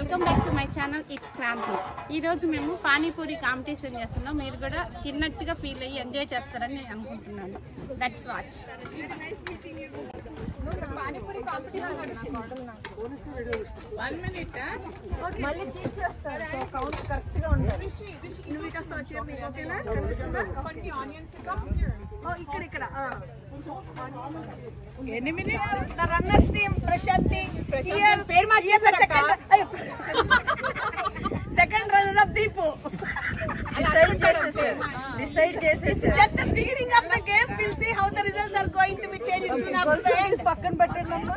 Welcome back to my channel it's Kranthi ఈ రోజు మేము పానీపూరి కాంపిటీషన్ చేస్తున్నాం మీరు కూడా తిన్నట్టుగా ఫీల్ అయ్యి ఎంజాయ్ చేస్తారని నేను అనుకుంటున్నాను లెట్స్ వాచ్ మళ్ళీ చీట్ చేస్తారు సో కౌంట్ కరెక్ట్ గా ఉండాలి ఇక్కడ ఇక్కడ ఎనిమిది ద రన్నర్స్ టీమ్ ప్రశాంతి పేరు second runner up Deepu decide చేసేసారు డిసైడ్ చేసేసారు just the beginning of the game will see how the results are going to be changed soon after the end పక్కన పెట్టండి అమ్మా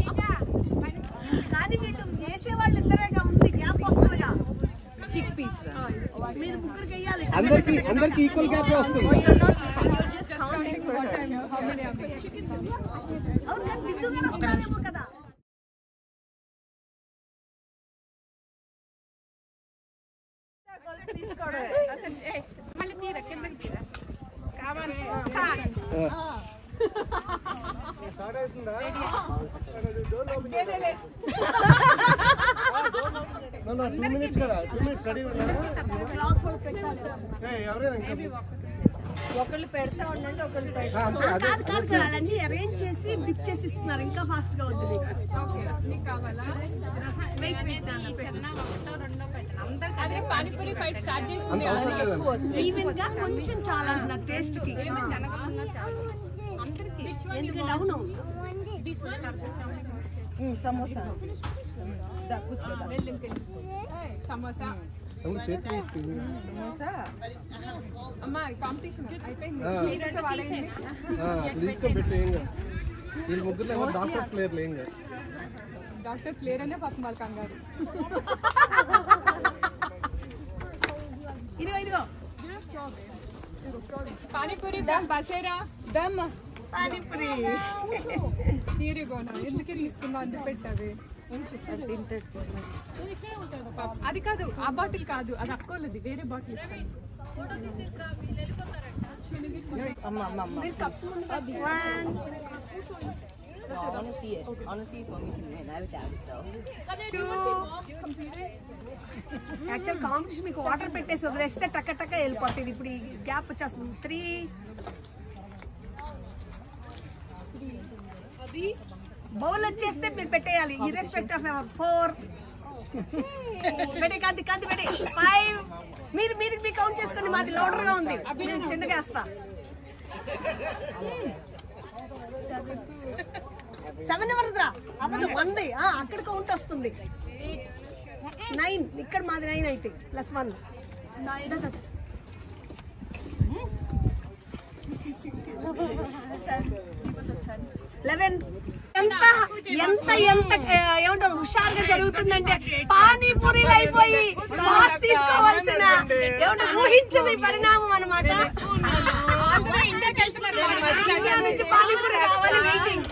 కానీ వీళ్ళు చేసే వాళ్ళు ఇద్దరేగా ఉంది గ్యాప్ వస్తుందిగా చిక్ పీస్ మీరు ముగ్గురు వెయ్యాలి అందరికి అందరికి ఈక్వల్ గ్యాప్ వస్తుంది అవును కానీ బిందు గారు వస్తారేమో కదా మళ్ళీ తీరా కిందకి తీరా కావాలి టూ మినిట్స్ కదా టూ మినిట్స్ రెడీ ఎవరైనా ఇంకా ఒకళ్ళు పెడతా ఉండండి ఒకళ్ళు ఆ, అంతే అదే కాదు కాదు కాదు అవన్నీ అరేంజ్ చేసి డిప్ చేసి ఇస్తున్నారు ఇంకా ఫాస్ట్ గా వద్దు వెయిట్ వెయిట్ ఒకటో రెండో పెట్టండి అందరు అదే పానీపూరి ఫైట్ స్టార్ట్ చేసి అంత అవసరం లేదండి ఈవెన్ గా కొంచెం చాలా అంటున్నారు టేస్ట్ కి శనగలున్నా చాలు అందరికి ఎందుకంటే అవును సమోసా సమోసా అవును చేతి తీసుకుంది అమ్మా కాంపిటీషన్ అయిపోయింది ఆ. మీరంటే వాడైంది తీసుకొని పెట్టి ఏం కాదు వీళ్ళు ముగ్గురు ఎవరు డాక్టర్స్ లేరు ఏం కాదు డాక్టర్స్ లేరనే పాపం వాళ్ళు కంగారు ఇదిగో ఇదిగో పానీపూరి బసేరా పానీపూరి తీరిగోనా ఎందుకే తీసుకున్నా అందు పెట్టావి పాపం. అది కాదు ఆ బాటిల్ కాదు అది అక్కోలది వేరే బాటిల్ ఇస్తాను One, No, I want to see it. I want to see if mommy can win. I would doubt it though. two. Actual competition మీకు వాటర్ పెట్టేసి వదిలేస్తే టక్క టక్క వెళ్ళిపోతుంది ఇప్పుడు ఈ గ్యాప్ వచ్చేస్తుంది త్రీ బౌల్ వచ్చేస్తే మీరు పెట్టేయాలి ఇర్రెస్పెక్ట్ ఆఫ్ ఎవర్ ఫోర్ పెట్టే కాంతి కాంతి పెట్టే ఫైవ్ మీరు మీరు మీ కౌంట్ చేసుకోండి మాది లోడర్ గా ఉంది నేను చిన్నగా వేస్తా సెవెన్ ఎవరిదిరా అబద్ధం వంది ఆ, అక్కడ కౌంట్ వస్తుంది నైన్ ఇక్కడ మాది నైన్ అయితే ప్లస్ వన్ లెవెన్ ఎంత ఎంత ఎంత ఆ, ఏమంటారు హుషారుగా జరుగుతుందంటే పానీపూరీలు అయిపోయి బాస్ తీసుకోవాల్సిన ఏమంటారు ఊహించని పరిణామం అనమాట ఇండియా నుంచి పానీపూరి కావాలి వెయిటింగ్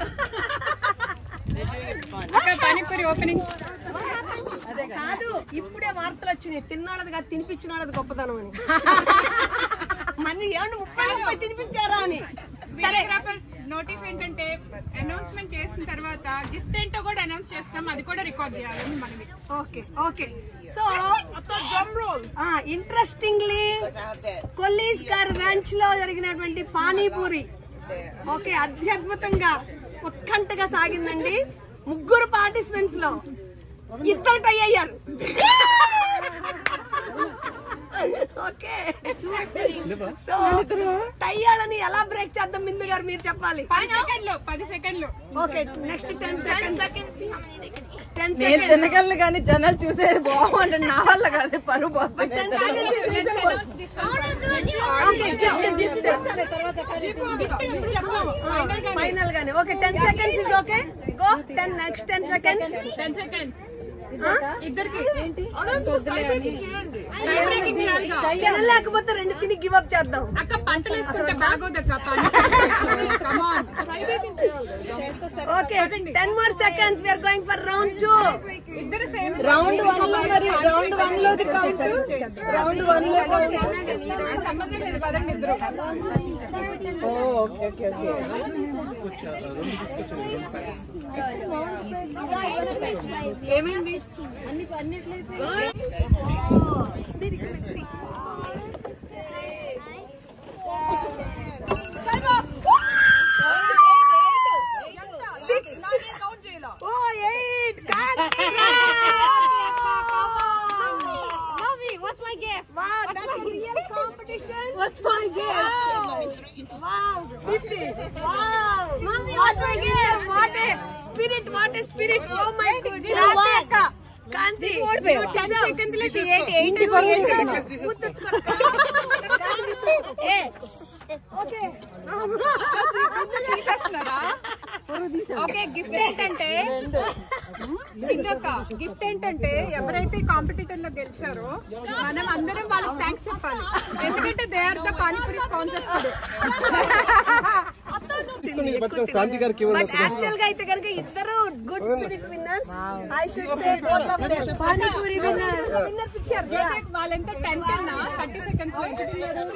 పానీపూరి ఓపెనింగ్ కాదు ఇప్పుడే వార్తలు వచ్చినాయి తిన్నాళ్ళది కాదు తినిపించిన వాళ్ళది గొప్పతనం అని మంది ఏమన్నా ముప్పై ముప్పై తినిపించారా అని సరే నోటీస్ ఏంటంటే అనౌన్స్మెంట్ చేసిన తర్వాత గిఫ్ట్ ఏంటో కూడా అనౌన్స్ చేస్తాం అది కూడా రికార్డ్ చేయాలని మనవి ఓకే ఓకే సో ఇంట్రెస్టింగ్లీ కొల్లీస్ గారి రంచ్ లో జరిగినటువంటి పానీపూరి ఓకే అత్యద్భుతంగా ఉత్కంఠగా సాగిందండి ముగ్గురు పార్టిసిపెంట్స్ లో ఇద్దరు టై అయ్యారు ఓకే సో టై అయ్యాలని ఎలా బ్రేక్ చేద్దాం మిందు గారు మీరు చెప్పాలి పది సెకండ్లు పది సెకండ్లు okay next ten seconds ten నేను సెకండ్స్ తినగలను కానీ జనాలు చూసేది బాగుంటుంది నా వల్ల కాదు పరువు పోతుంది. టెన్ సెకండ్స్ ఓకే ఫైనల్ గానే okay ten seconds is okay go ten next ten seconds ten seconds ఇద్దరికి టై బ్రేకింగ్ రాదుగా. లేకపోతే రెండు తిని గివ్ అప్ చేద్దాం అక్క పంటలు వేసుకుంటే బాగోదక్క come on okay ten more seconds we're going for round two ఇద్దరు సేమ్ రౌండ్ వన్ లో మరి రౌండ్ వన్ లోది కౌంట్ రౌండ్ వన్ లో కౌంట్ సంబంధం లేదు పదండి ఇద్దరు ఓకే ఓకే ఓకే ఏమైంది ఓ eight Mommy, what's my gift? Wow, that's a real competition. What's my gift? Wow. Wow. Mommy, what's my gift? What a spirit, what a spirit. Oh my goodness. You what? Kanti. Ten seconds left. Eight, eight, eight. Okay. తీసేస్తున్నారా okay gift ఏంటంటే ఇంకొక gift ఏంటంటే ఎవరైతే competitor లో గెలిచారో మనం అందరం వాళ్ళకి thanks చెప్పాలి ఎందుకంటే they are the panipuri sponsors తీసుకొని పట్టుకొని క్రాంతి గారికి ఇవ్వండి But actual గా అయితే కనుక ఇద్దరు good spirit winners I should say both of them panipuri winner winner picture వాళ్ళెంత టెన్ కన్నా థర్టీ సెకండ్స్ లో ఎంత తిన్నారు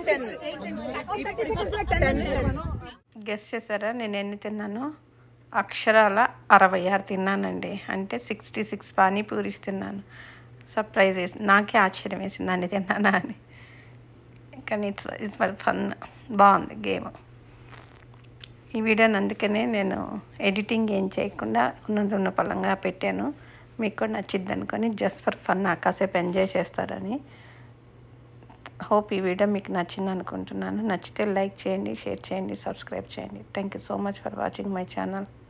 గెస్ చేశారా నేను ఎన్ని తిన్నాను అక్షరాల అరవై ఆరు తిన్నానండి అంటే సిక్స్టీ సిక్స్ పానీపూరీస్ తిన్నాను సర్ప్రైజ్ వేసి నాకే ఆశ్చర్యం వేసింది అన్ని తిన్నానా అని కానీ ఇట్స్ ఇట్స్ మరి ఫన్ బాగుంది గేమ్ ఈ వీడియోని అందుకనే నేను ఎడిటింగ్ ఏం చేయకుండా ఉన్నది ఉన్న పలంగా పెట్టాను మీకు కూడా నచ్చిద్ది అనుకొని జస్ట్ ఫర్ ఫన్ కాసేపు ఎంజాయ్ చేస్తారని హోప్ ఈ వీడియో మీకు నచ్చింది అనుకుంటున్నాను నచ్చితే లైక్ చేయండి షేర్ చేయండి సబ్స్క్రైబ్ చేయండి thank you so much for watching my channel